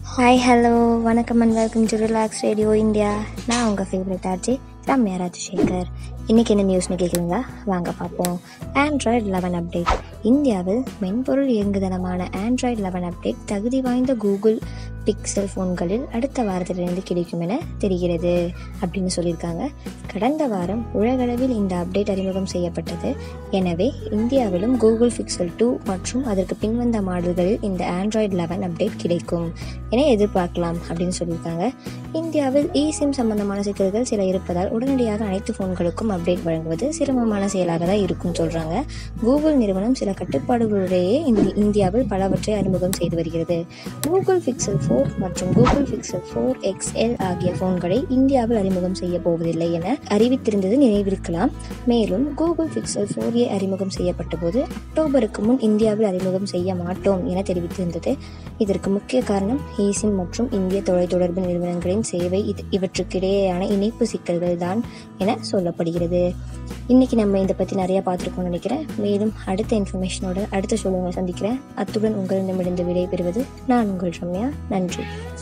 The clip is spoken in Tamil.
ஹாய் ஹலோ வணக்கம் and welcome to relax radio India நான் உங்கள் ஃபேவரட் ஆர்ஜி ரம்யா ராஜசேகர் இன்றைக்கி என்ன நியூஸ்னு கேட்குறீங்களா வாங்க பார்ப்போம் ஆண்ட்ராய்டு லெவன் அப்டேட் இந்தியாவில் மென்பொருள் இயங்குதளமான ஆண்ட்ராய்டு லெவன் அப்டேட் தகுதி வாய்ந்த கூகுள் பிக்சல் ஃபோன்களில் அடுத்த வாரத்திலிருந்து கிடைக்கும் என தெரிகிறது அப்படின்னு சொல்லியிருக்காங்க கடந்த வாரம் உலகளவில் இந்த அப்டேட் அறிமுகம் செய்யப்பட்டது எனவே இந்தியாவிலும் கூகுள் பிக்சல் டூ மற்றும் அதற்கு பின்வந்த மாடல்களில் இந்த ஆண்ட்ராய்டு லெவன் அப்டேட் கிடைக்கும் என எதிர்பார்க்கலாம் அப்படின்னு சொல்லியிருக்காங்க இந்தியாவில் இ சிம் சம்பந்தமான சிக்கல்கள் சில இருப்பதால் உடனடியாக அனைத்து ஃபோன்களுக்கும் அப்டேட் வழங்குவது சிரமமான செயலாக தான் இருக்கும்னு சொல்கிறாங்க கூகுள் நிறுவனம் சில கட்டுப்பாடுகளுடையே இந்தி இந்தியாவில் பலவற்றை அறிமுகம் செய்து வருகிறது கூகுள் பிக்சல் ஃபோர் மற்றும் கூகுள் பிக்சல் ஃபோர் எக்ஸ்எல் ஆகிய ஃபோன்களை இந்தியாவில் அறிமுகம் செய்ய போவதில்லை என அறிவித்திருந்தது நினைவிருக்கலாம் மேலும் கூகுள் பிக்சல் ஃபோர் ஏ அறிமுகம் செய்யப்பட்ட போது அக்டோபருக்கு முன் இந்தியாவில் அறிமுகம் செய்ய மாட்டோம் என தெரிவித்திருந்தது இதற்கு முக்கிய காரணம் ஈசிம் மற்றும் இந்திய தொலைத்தொடர்பு நிறுவனங்களின் சேவை இது இவற்றுக்கிடையேயான இணைப்பு சிக்கல்கள் தான் என சொல்லப்படுகிறது இன்னைக்கு நம்ம இதை பற்றி நிறைய பார்த்துருக்கோம்னு நினைக்கிறேன் மேலும் அடுத்த இன்ஃபர்மேஷனோட அடுத்த சொல்லுங்களை சந்திக்கிறேன் அத்துடன் உங்களிடமிருந்து விடைபெறுவது நான் உங்கள் ரம்யா நன்றி